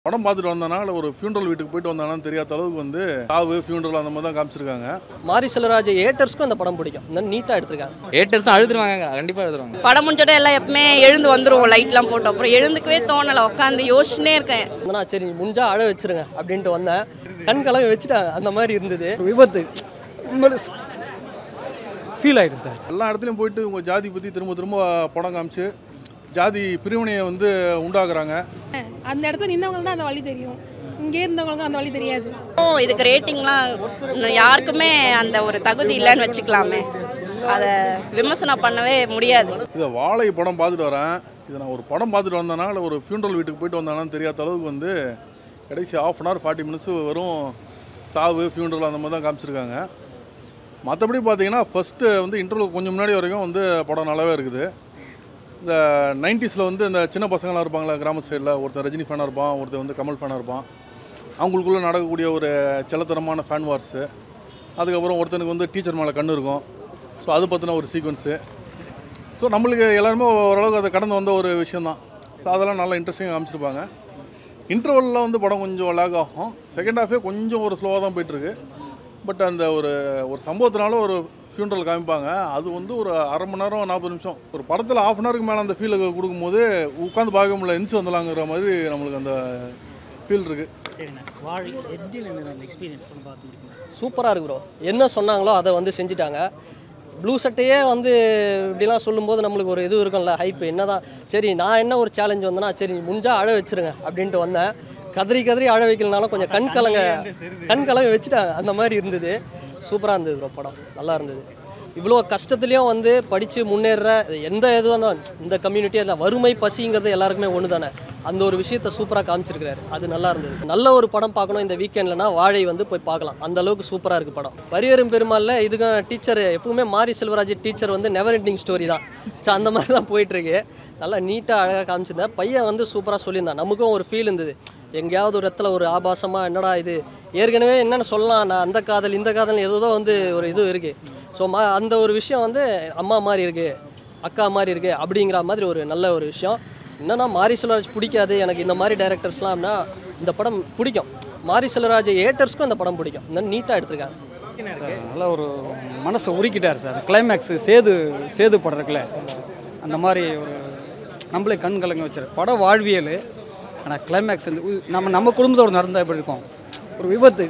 படம் பார்த்துட்டு வந்தனால ஒரு ஃபியூனரல் வீட்டுக்கு போயிட்டு வந்தானான்னு தெரியாத அளவுக்கு வந்து சாவு ஃபியூனரல் அந்த மாதிரி தான் காமிச்சிருக்காங்க மாரி செல்வராஜ் ஏட்டர்ஸ்க்கும் அந்த படம் பிடிக்கும் இந்த நீட்டாக எடுத்திருக்காங்க ஏட்டர்ஸும் அழுதுருவாங்க கண்டிப்பாக அழுதுருவாங்க படம் முடிஞ்சோட எல்லாம் எப்பவுமே எழுந்து வந்துருவோம் லைட்லாம் போட்டு அப்புறம் எழுந்துக்கவே தோணலை உட்காந்து யோசிச்சுனே இருக்கேன் வந்தனா சரி முடிஞ்சா அழ வச்சிருங்க அப்படின்ட்டு வந்தேன் கண் கலங்க வச்சுட்டாங்க அந்த மாதிரி இருந்தது விபத்து ஃபீல் ஆயிடுச்சு சார் எல்லா இடத்துலையும் போயிட்டு உங்கள் ஜாதி பற்றி திரும்ப திரும்ப படம் காமிச்சு ஜாதி பிரிவினையை வந்து உண்டாக்குறாங்க அந்த இடத்துல நின்னவங்களுக்கு தான் அந்த வழி தெரியும் இங்கே இருந்தவங்களுக்கு அந்த வழி தெரியாது ஓ இதுக்கு ரேட்டிங்லாம் யாருக்குமே அந்த ஒரு தகுதி இல்லைன்னு வச்சுக்கலாமே அதை விமர்சனம் பண்ணவே முடியாது இதை வாழை படம் பார்த்துட்டு வரேன் இதை நான் ஒரு படம் பார்த்துட்டு வந்தனால ஒரு ஃபியூனரல் வீட்டுக்கு போயிட்டு வந்தானான்னு தெரியாத அளவுக்கு வந்து கடைசி half an hour forty minutes வெறும் சாவு ஃபியூனரல் அந்த மாதிரி தான் காமிச்சிருக்காங்க மற்றபடி பார்த்தீங்கன்னா ஃபஸ்ட்டு வந்து இன்டர்வல் கொஞ்சம் முன்னாடி வரைக்கும் வந்து படம் நல்லாவே இருக்குது இந்த நைன்டிஸில் வந்து இந்த சின்ன பசங்களாம் இருப்பாங்களா கிராம சைடில் ஒருத்தன் ரஜினி ஃபேனாக இருப்பான் ஒருத்தன் வந்து கமல் ஃபேனாக இருப்பான் அவங்களுக்குள்ளே நடக்கக்கூடிய ஒரு செல்லத்தனமான ஃபேன் வார்ஸு அதுக்கப்புறம் ஒருத்தனுக்கு வந்து டீச்சர் மேலே கண்ணு இருக்கும் ஸோ அது பற்றின ஒரு சீக்வன்ஸு ஸோ நம்மளுக்கு எல்லாருமே ஓரளவுக்கு அதை கடந்து வந்த ஒரு விஷயந்தான் ஸோ அதெல்லாம் நல்லா இன்ட்ரெஸ்டிங்காக காமிச்சிருப்பாங்க இன்டர்வலில் வந்து படம் கொஞ்சம் லேக் ஆகும் செகண்ட் ஹாஃபே கொஞ்சம் ஒரு ஸ்லோவாக தான் போயிட்டுருக்கு பட் அந்த ஒரு ஒரு சம்பவத்தினால ஒரு ஃபியூனரல் காமிப்பாங்க அது வந்து ஒரு அரை மணி நேரம் நாற்பது நிமிஷம் ஒரு படத்தில் ஆஃப் அன் ஹவருக்கு மேலே அந்த ஃபீலை கொடுக்கும்போது உட்காந்து பார்க்க முடியல எந்திச்சு வந்துலாங்கிற மாதிரி நம்மளுக்கு அந்த ஃபீல் இருக்குது சரிண்ணா வாழை எப்படி இருந்தது அந்த எக்ஸ்பீரியன்ஸ் பண்ண பார்க்க முடியுமா சூப்பராக இருக்கு ப்ரோ என்ன சொன்னாங்களோ அதை வந்து செஞ்சுட்டாங்க ப்ளூ சட்டையே வந்து இப்படிலாம் சொல்லும்போது நம்மளுக்கு ஒரு இது இருக்கும்ல ஹைப் என்னதான் சரி நான் என்ன ஒரு சேலஞ்ச் வந்தேன்னா சரி முடிஞ்சா அழ வச்சிருங்க அப்படின்ட்டு வந்தேன் கதறி கதறி அழ வைக்கலனாலும் கொஞ்சம் கண் கலங்க கண் கலங்க வச்சுட்டாங்க அந்த மாதிரி இருந்தது சூப்பராக இருந்தது ப்ரோ படம் நல்லா இருந்தது இவ்வளோ கஷ்டத்துலேயும் வந்து படித்து முன்னேற எந்த இதுவாக இருந்தாலும் இந்த கம்யூனிட்டியாக இல்லை வறுமை பசிங்கிறது எல்லாருக்குமே ஒன்று தானே அந்த ஒரு விஷயத்த சூப்பராக காமிச்சிருக்கிறாரு அது நல்லா இருந்தது நல்ல ஒரு படம் பார்க்கணும் இந்த வீக்கெண்ட்லனா வாழை வந்து போய் பார்க்கலாம் அந்த அளவுக்கு சூப்பராக இருக்குது படம் பரியரும் பெருமாள்ல இதுக்கும் டீச்சர் எப்பவுமே மாரி செல்வராஜ் டீச்சர் வந்து நெவர் எண்டிங் ஸ்டோரி தான் ஸோ அந்த மாதிரி தான் போயிட்டுருக்கு நல்லா நீட்டாக அழகாக காமிச்சிருந்தேன் பையன் வந்து சூப்பராக சொல்லியிருந்தான் நமக்கும் ஒரு ஃபீல் இருந்தது எங்கேயாவது ஒரு இடத்துல ஒரு ஆபாசமாக என்னடா இது ஏற்கனவே என்னென்னு சொல்லலாம் நான் அந்த காதல் இந்த காதல் ஏதோ வந்து ஒரு இது இருக்குது ஸோ மா அந்த ஒரு விஷயம் வந்து அம்மா மாதிரி இருக்குது அக்கா மாதிரி இருக்குது அப்படிங்கிற மாதிரி ஒரு நல்ல ஒரு விஷயம் என்னன்னா மாரி செல்வராஜ் பிடிக்காது எனக்கு இந்த மாதிரி டைரக்டர்ஸ்லாம்னா இந்த படம் பிடிக்கும் மாரி செல்வராஜ் ஏட்டர்ஸ்க்கும் இந்த படம் பிடிக்கும் இந்த நீட்டாக எடுத்திருக்காங்க நல்லா ஒரு மனசை உருக்கிட்டார் சார் கிளைமேக்ஸு சேது சேது படம் இருக்குல்ல அந்த மாதிரி ஒரு நம்மளே கண் கலங்க வச்சார் படம் வாழ்வியல் ஆனால் கிளைமேக்ஸ் வந்து உ- நம்ம நம்ம குடும்பத்தோடு நடந்தால் எப்படி இருக்கும் ஒரு விபத்து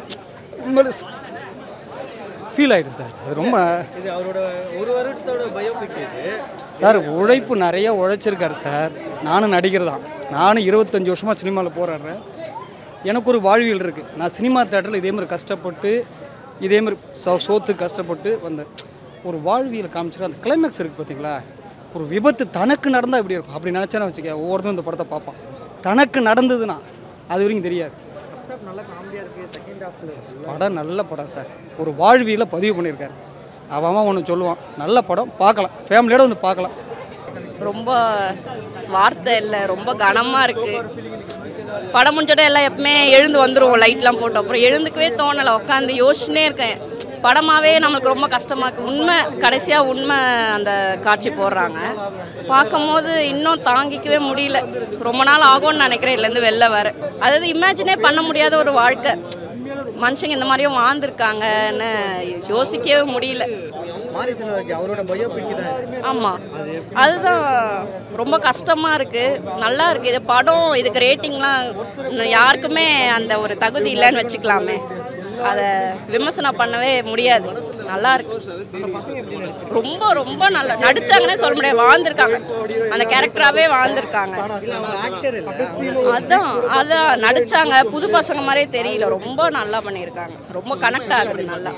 ஃபீல் ஆகிடுச்சு சார் அது ரொம்ப இது அவரோட ஒரு வருடத்தோட பயோபிக் இது சார் உழைப்பு நிறைய உழைச்சிருக்காரு சார் நானும் நடிகர் தான் நானும் இருபத்தஞ்சி வருஷமாக சினிமாவில் போராடுறேன் எனக்கு ஒரு வாழ்வியல் இருக்குது நான் சினிமா தேட்டரில் இதே மாதிரி கஷ்டப்பட்டு இதே மாதிரி சோ சோத்து கஷ்டப்பட்டு வந்தேன் ஒரு வாழ்வியல் காமிச்சிரு அந்த கிளைமேக்ஸ் இருக்குது பார்த்தீங்களா ஒரு விபத்து தனக்கு நடந்தால் எப்படி இருக்கும் அப்படி நினச்சேன்னு வச்சுக்க ஒவ்வொருத்தரும் இந்த படத்தை பார்ப்பான் தனக்கு நடந்ததுன்னா அது வரைக்கும் தெரியாது ஃபர்ஸ்ட் ஹாஃப் நல்லா காமெடியாக இருக்குது செகண்ட் ஹாஃபில் படம் நல்ல படம் சார் ஒரு வாழ்வியலை பதிவு பண்ணியிருக்காரு அவன் ஒன்று சொல்லுவான் நல்ல படம் பார்க்கலாம் ஃபேமிலியோட வந்து பார்க்கலாம் ரொம்ப வார்த்தை இல்லை ரொம்ப கனமாக இருக்குது படம் முடிஞ்சோட எல்லாம் எப்பவுமே எழுந்து வந்துருவோம் லைட்லாம் போட்டு அப்புறம் எழுந்துக்கவே தோணலை உட்காந்து யோசிச்சுனே இருக்கேன் படமாகவே நம்மளுக்கு ரொம்ப கஷ்டமாக இருக்குது உண்மை கடைசியாக உண்மை அந்த காட்சி போடுறாங்க பார்க்கும்போது இன்னும் தாங்கிக்கவே முடியல ரொம்ப நாள் ஆகும்னு நினைக்கிறேன் இதுலேருந்து வெளில வர அதாவது இமேஜினே பண்ண முடியாத ஒரு வாழ்க்கை மனுஷங்க இந்த மாதிரியும் வாழ்ந்துருக்காங்கன்னு யோசிக்கவே முடியல மாரி செல்வராஜ் அவரோட பயோபிக் தான் இது. ஆமாம் அதுதான் ரொம்ப கஷ்டமாக இருக்குது நல்லா இருக்குது இது படம் இதுக்கு ரேட்டிங்லாம் யாருக்குமே அந்த ஒரு தகுதி இல்லைன்னு வச்சுக்கலாமே அதை விமர்சனம் பண்ணவே முடியாது நல்லா இருக்கு ரொம்ப ரொம்ப நல்லா நடிச்சாங்கன்னே சொல்ல முடியாது வாழ்ந்திருக்காங்க அந்த கேரக்டராகவே வாழ்ந்திருக்காங்க அவங்க ஆக்டர் இல்லை அதான் அதான் நடிச்சாங்க புது பசங்க மாதிரியே தெரியல ரொம்ப நல்லா பண்ணியிருக்காங்க ரொம்ப கனெக்ட் ஆகுது நல்லா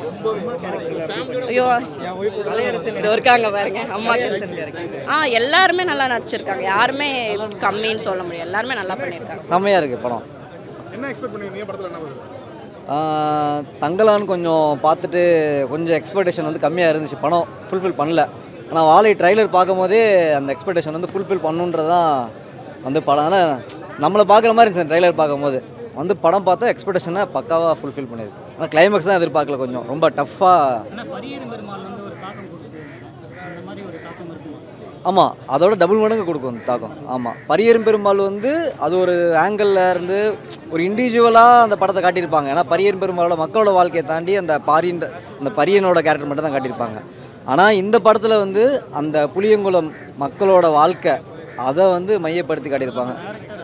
ஐயோ இது இருக்காங்க பாருங்க அம்மா ஆ எல்லாருமே நல்லா நடிச்சிருக்காங்க யாருமே கம்மின்னு சொல்ல முடியாது எல்லாருமே நல்லா பண்ணியிருக்காங்க செம்மையாக இருக்குது படம் என்ன எக்ஸ்பெக்ட் பண்ணியிருந்தீங்க படத்தில் என்ன வருது ஆஹ் தங்கலான்னு கொஞ்சம் பார்த்துட்டு கொஞ்சம் எக்ஸ்பெக்டேஷன் வந்து கம்மியாக இருந்துச்சு படம் ஃபுல்ஃபில் பண்ணல ஆனால் வாழை ட்ரைலர் பார்க்கும்போதே அந்த எக்ஸ்பெக்டேஷன் வந்து ஃபுல்ஃபில் பண்ணுன்றதான் வந்து படம் ஆனால் நம்மளை பார்க்குற மாதிரி இருந்துச்சு ட்ரைலர் பார்க்கும்போது வந்து படம் பார்த்தா எக்ஸ்பெக்டேஷனை பக்காவாக ஃபுல்ஃபில் பண்ணியிருக்கு ஆனால் கிளைமேக்ஸ் தான் எதிர்பார்க்கல கொஞ்சம் ரொம்ப டஃப்பாக ஆனால் பரியரும் பெருமாள் வந்து ஒரு தாக்கம் கொடுக்குது அந்த மாதிரி ஒரு தாக்கம் இருக்குமா ஆமாம் அதோட டபுள் மடங்கு கொடுக்கும் அந்த தாக்கம் ஆமாம் பரியரும் பெருமாள் வந்து அது ஒரு ஆங்கிளில் இருந்து ஒரு இண்டிவிஜுவலாக அந்த படத்தை காட்டியிருப்பாங்க ஏன்னா பரியரும் பெருமாளோட மக்களோட வாழ்க்கையை தாண்டி அந்த பாரின்ற அந்த பரியனோட கேரக்டர் மட்டும் தான் காட்டியிருப்பாங்க ஆனால் இந்த படத்தில் வந்து அந்த புளியங்குளம் மக்களோட வாழ்க்கை அதை வந்து மையப்படுத்தி காட்டியிருப்பாங்க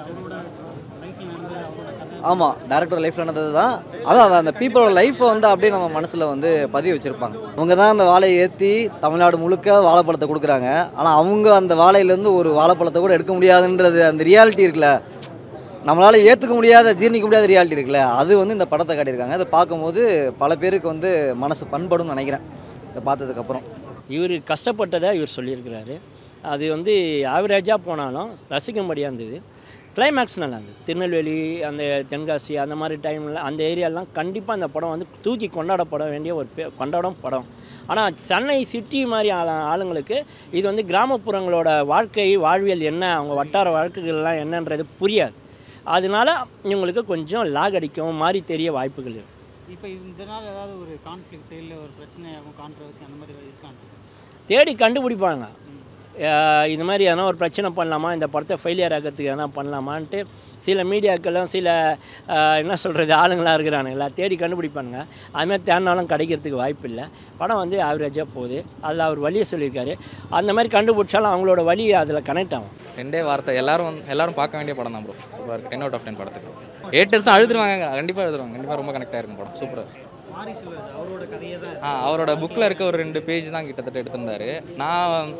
ஆமாம் டேரக்டர் லைஃப்பில் நடந்தது தான் அதான் அதான் அந்த பீப்புளோட லைஃப்பை வந்து அப்படியே நம்ம மனசில் வந்து பதிவு வச்சுருப்பாங்க அவங்க தான் அந்த வாழையை ஏற்றி தமிழ்நாடு முழுக்க வாழைப்பழத்தை கொடுக்குறாங்க ஆனால் அவங்க அந்த வாழையிலேருந்து ஒரு வாழைப்பழத்தை கூட எடுக்க முடியாதுன்றது அந்த ரியாலிட்டி இருக்குல்ல நம்மளால் ஏற்றுக்க முடியாத ஜீர்ணிக்க முடியாத ரியாலிட்டி இருக்குல்ல அது வந்து இந்த படத்தை காட்டியிருக்காங்க அதை பார்க்கும்போது பல பேருக்கு வந்து மனசு பண்படும்னு நினைக்கிறேன் இதை பார்த்ததுக்கப்புறம் இவர் கஷ்டப்பட்டதை இவர் சொல்லியிருக்கிறாரு அது வந்து ஆவரேஜாக போனாலும் ரசிக்கும்படியாக இருந்தது கிளைமேக்ஸ் நல்லா இருந்தது திருநெல்வேலி அந்த தென்காசி அந்த மாதிரி டைமில் அந்த ஏரியாலாம் கண்டிப்பாக அந்த படம் வந்து தூக்கி கொண்டாடப்பட வேண்டிய ஒரு பே கொண்டாடும் படம் ஆனால் சென்னை சிட்டி மாதிரி ஆள ஆளுங்களுக்கு இது வந்து கிராமப்புறங்களோட வாழ்க்கை வாழ்வியல் என்ன அவங்க வட்டார வழக்குகள்லாம் என்னன்றது புரியாது அதனால இவங்களுக்கு கொஞ்சம் லாக் அடிக்கும் மாதிரி தெரிய வாய்ப்புகள் இருக்குது இப்போ இதனால் ஏதாவது ஒரு கான்ஃப்ளிக்ட் இல்லை ஒரு பிரச்சனையாகும் கான்ட்ரவர்சி அந்த மாதிரி இருக்காங்க தேடி கண்டுபிடிப்பாங்க அஹ் இது மாதிரி எதனா ஒரு பிரச்சனை பண்ணலாமா இந்த படத்தை ஃபெயிலியர் ஆகிறதுக்கு எதனா பண்ணலாமான்ட்டு சில மீடியாக்களும் சில அஹ், என்ன சொல்கிறது ஆளுங்களாக இருக்கிறானுங்களா தேடி கண்டுபிடிப்பானுங்க அதுமாதிரி தேடினாலும் கிடைக்கிறதுக்கு வாய்ப்பு இல்லை படம் வந்து ஆவரேஜாக போகுது அதில் அவர் வழியை சொல்லியிருக்காரு அந்த மாதிரி கண்டுபிடிச்சாலும் அவங்களோட வழி அதில் கனெக்ட் ஆகும் ரெண்டே வார்த்தை எல்லாரும் வந்து- எல்லாரும் பார்க்க வேண்டிய படம் தான் ப்ரோ சூப்பராக இருக்குது டென் அவுட் ஆஃப் டென் படத்துக்கு ஏட்டர்ஸும் அழுதுருவாங்க கண்டிப்பாக எழுதுருவாங்க கண்டிப்பாக ரொம்ப கனெக்ட் ஆயிருக்கும் படம் சூப்பராக வாரிசு வருது அவரோட கதையை தான் ஆ அவரோட புக்கில் இருக்க ஒரு ரெண்டு பேஜ் தான் கிட்டத்தட்ட எடுத்திருந்தாரு நான்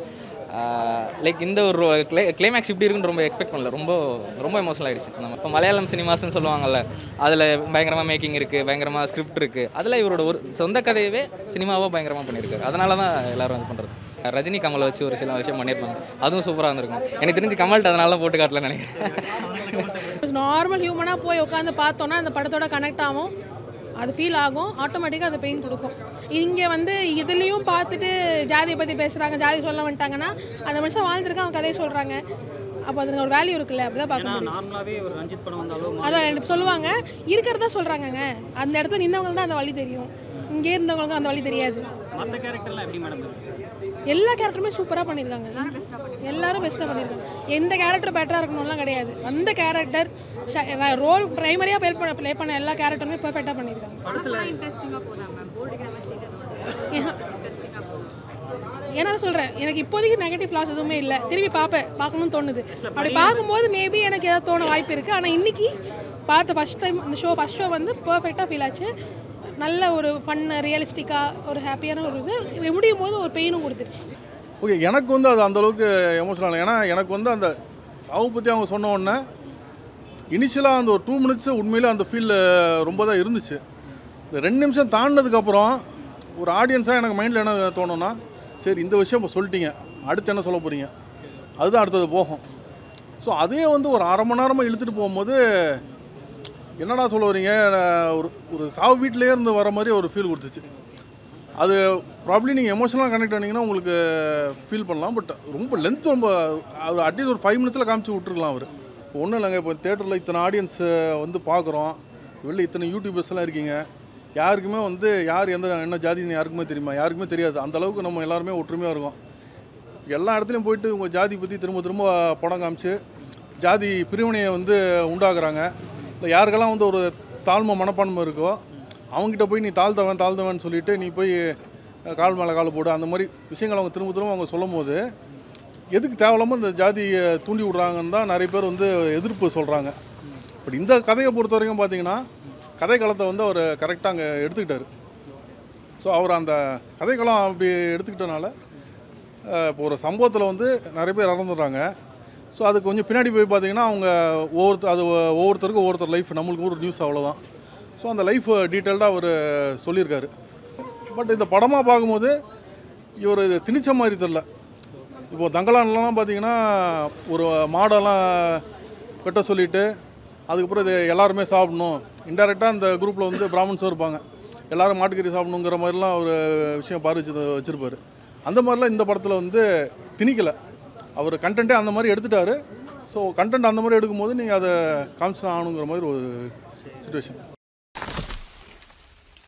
லைக் இந்த ஒரு கிளை கிளைமேக்ஸ் இப்படி இருக்குன்னு ரொம்ப எக்ஸ்பெக்ட் பண்ணல ரொம்ப ரொம்ப எமோஷனல் ஆயிடுச்சு நம்ம இப்போ மலையாளம் சினிமாஸ்னு சொல்லுவாங்கல்ல அதில் பயங்கரமாக மேக்கிங் இருக்குது பயங்கரமாக ஸ்கிரிப்ட் இருக்குது அதில் இவரோட ஒரு சொந்த கதையவே சினிமாவாக பயங்கரமாக பண்ணியிருக்காரு அதனால தான் எல்லாரும் இது பண்ணுறது ரஜினி கமலை வச்சு ஒரு சில விஷயம் பண்ணியிருப்பாங்க அதுவும் சூப்பராக இருந்திருக்கும் எனக்கு தெரிஞ்சு கமல்கிட்ட அதனால தான் போட்டு காட்டலன்னு நினைக்கிறேன் நார்மல் ஹியூமனாக போய் உட்காந்து பார்த்தோன்னா அந்த படத்தோட கனெக்ட் ஆகும் அது ஃபீல் ஆகும் ஆட்டோமேட்டிக்காக அது பெயின் கொடுக்கும் இங்கே வந்து இதுலேயும் பார்த்துட்டு ஜாதியை பற்றி பேசுகிறாங்க ஜாதி சொல்ல வந்துட்டாங்கன்னா அந்த மனுஷன் வாழ்ந்துருக்கான் அவன் கதையை சொல்கிறாங்க அப்போ அதுக்கு ஒரு வேல்யூ இருக்குல்ல அப்படிதான் பார்க்க ஏன்னா முடியும் நார்மலாகவே ஒரு ரஞ்சித் படம் வந்தாலும் அதான் எனக்கு சொல்லுவாங்க இருக்கிறதா சொல்கிறாங்கங்க அந்த இடத்துல நின்னவங்களுக்கு தான் அந்த வழி தெரியும் இங்கே இருந்தவங்களுக்கும் அந்த வழி தெரியாது மற்ற கேரக்டர்லாம் எப்படி மேடம் இருக்கு எல்லா கேரக்டருமே சூப்பராக பண்ணியிருக்காங்க எல்லாரும் பெஸ்ட்டாக பண்ணியிருக்காங்க எந்த கேரக்டர் பெட்டராக இருக்கணும்லாம் கிடையாது அந்த கேரக்டர் ரோல் ப்ரைமரியாக ப்ளே பண்ண ப்ளே பண்ண எல்லா கேரக்டருமே பெர்ஃபெக்டாக பண்ணியிருக்காங்க ஏன் ஏன்னா சொல்கிறேன் எனக்கு இப்போதைக்கு நெகட்டிவ் ஃப்ளாஸ் எதுவுமே இல்லை திரும்பி பார்ப்பேன் பார்க்கணும்னு தோணுது அப்படி பார்க்கும்போது மேபி எனக்கு ஏதாவது தோண வாய்ப்பு இருக்குது ஆனால் இன்னைக்கு பார்த்த ஃபஸ்ட் டைம் இந்த ஷோ ஃபஸ்ட் ஷோ வந்து பர்ஃபெக்டாக ஃபீல் ஆச்சு நல்ல ஒரு ஃபன் ரியலிஸ்டிக்காக ஒரு ஹாப்பியான ஒரு இது முடியும் போது ஒரு பெயினும் கொடுத்துருச்சு ஓகே எனக்கு வந்து அது அந்தளவுக்கு எமோஷனல் ஏன்னா எனக்கு வந்து அந்த சாவு பற்றி அவங்க சொன்ன உடனே இனிஷியலாக அந்த ஒரு டூ மினிட்ஸ் உண்மையிலே அந்த ஃபீல் ரொம்ப தான் இருந்துச்சு இந்த ரெண்டு நிமிஷம் தாண்டினதுக்கப்புறம் ஒரு ஆடியன்ஸாக எனக்கு மைண்டில் என்ன தோணும்னா சரி இந்த விஷயம் இப்போ சொல்லிட்டீங்க அடுத்து என்ன சொல்ல போகிறீங்க அதுதான் அடுத்தது போகும் ஸோ அதே வந்து ஒரு அரை மணி நேரமாக இழுத்துட்டு போகும்போது என்னடா சொல்ல வரீங்க நான் ஒரு ஒரு சாவு வீட்டிலேயே இருந்து வர மாதிரி ஒரு ஃபீல் கொடுத்துச்சு அது ப்ராப்ளி நீங்கள் எமோஷனலாக கனெக்ட் ஆனீங்கன்னா உங்களுக்கு ஃபீல் பண்ணலாம் பட் ரொம்ப லென்த் ரொம்ப அவர் அட்லீஸ்ட் ஒரு ஃபைவ் மினிட்ஸில் காமிச்சு விட்டுருக்கலாம் அவர் ஒன்றும் இல்லைங்க இப்போ தேட்டரில் இத்தனை ஆடியன்ஸ் வந்து பார்க்குறோம் வெளில இத்தனை யூடியூபர்ஸ் எல்லாம் இருக்கீங்க யாருக்குமே வந்து யார் எந்த என்ன ஜாதின்னு யாருக்குமே தெரியுமா யாருக்குமே தெரியாது அந்த அளவுக்கு நம்ம எல்லாருமே ஒற்றுமையாக இருக்கோம் எல்லா இடத்துலையும் போயிட்டு உங்கள் ஜாதி பற்றி திரும்ப திரும்ப படம் காமிச்சு ஜாதி பிரிவினையை வந்து உண்டாக்குறாங்க இல்லை யாருக்கெல்லாம் வந்து ஒரு தாழ்மை மனப்பான்மை இருக்கோ அவங்ககிட்ட போய் நீ தாழ்த்தவன் தாழ்த்தவன் சொல்லிட்டு நீ போய் அஹ், கால் மேலே கால் போடு அந்த மாதிரி விஷயங்கள் அவங்க திரும்ப திரும்ப அவங்க சொல்லும் போது எதுக்கு தேவையில்லாமல் இந்த ஜாதியை தூண்டி விடுறாங்கன்னு தான் நிறைய பேர் வந்து எதிர்ப்பு சொல்கிறாங்க பட் இந்த கதையை பொறுத்த வரைக்கும் பார்த்தீங்கன்னா கதை களத்தை வந்து அவர் கரெக்டாக அங்கே எடுத்துக்கிட்டாரு ஸோ அவர் அந்த கதைக்களம் அப்படி எடுத்துக்கிட்டனால அஹ், இப்போ ஒரு சம்பவத்தில் வந்து நிறைய பேர் இறந்துடுறாங்க ஸோ அது கொஞ்சம் பின்னாடி போய் பார்த்தீங்கன்னா அவங்க ஒவ்வொருத்தர் அது ஒவ்வொருத்தருக்கும் ஒவ்வொருத்தர் லைஃப் நம்மளுக்கு ஒரு நியூஸ் அவ்வளோதான் ஸோ அந்த லைஃப் டீட்டெயில்டாக அவர் சொல்லியிருக்காரு பட் இந்த படமாக பார்க்கும்போது இவர் திணிச்ச மாதிரி தெரில இப்போது தங்கலான்லாம் பார்த்தீங்கன்னா ஒரு மாடெல்லாம் வெட்ட சொல்லிட்டு அதுக்கப்புறம் இது எல்லாருமே சாப்பிடணும் இன்டெரக்டாக அந்த குரூப்பில் வந்து பிராமன்ஸும் இருப்பாங்க எல்லாரும் மாட்டுக்கறி சாப்பிடணுங்கிற மாதிரிலாம் ஒரு விஷயம் பாரிச்சு வச்சுருப்பாரு அந்த மாதிரிலாம் இந்த படத்தில் வந்து திணிக்கலை அவர் கண்டென்ட்டே அந்த மாதிரி எடுத்துட்டாரு ஸோ கண்டென்ட் அந்த மாதிரி எடுக்கும்போது நீங்கள் அதை காமிச்சு தான் ஆகணுங்கிற மாதிரி ஒரு சுச்சுவேஷன்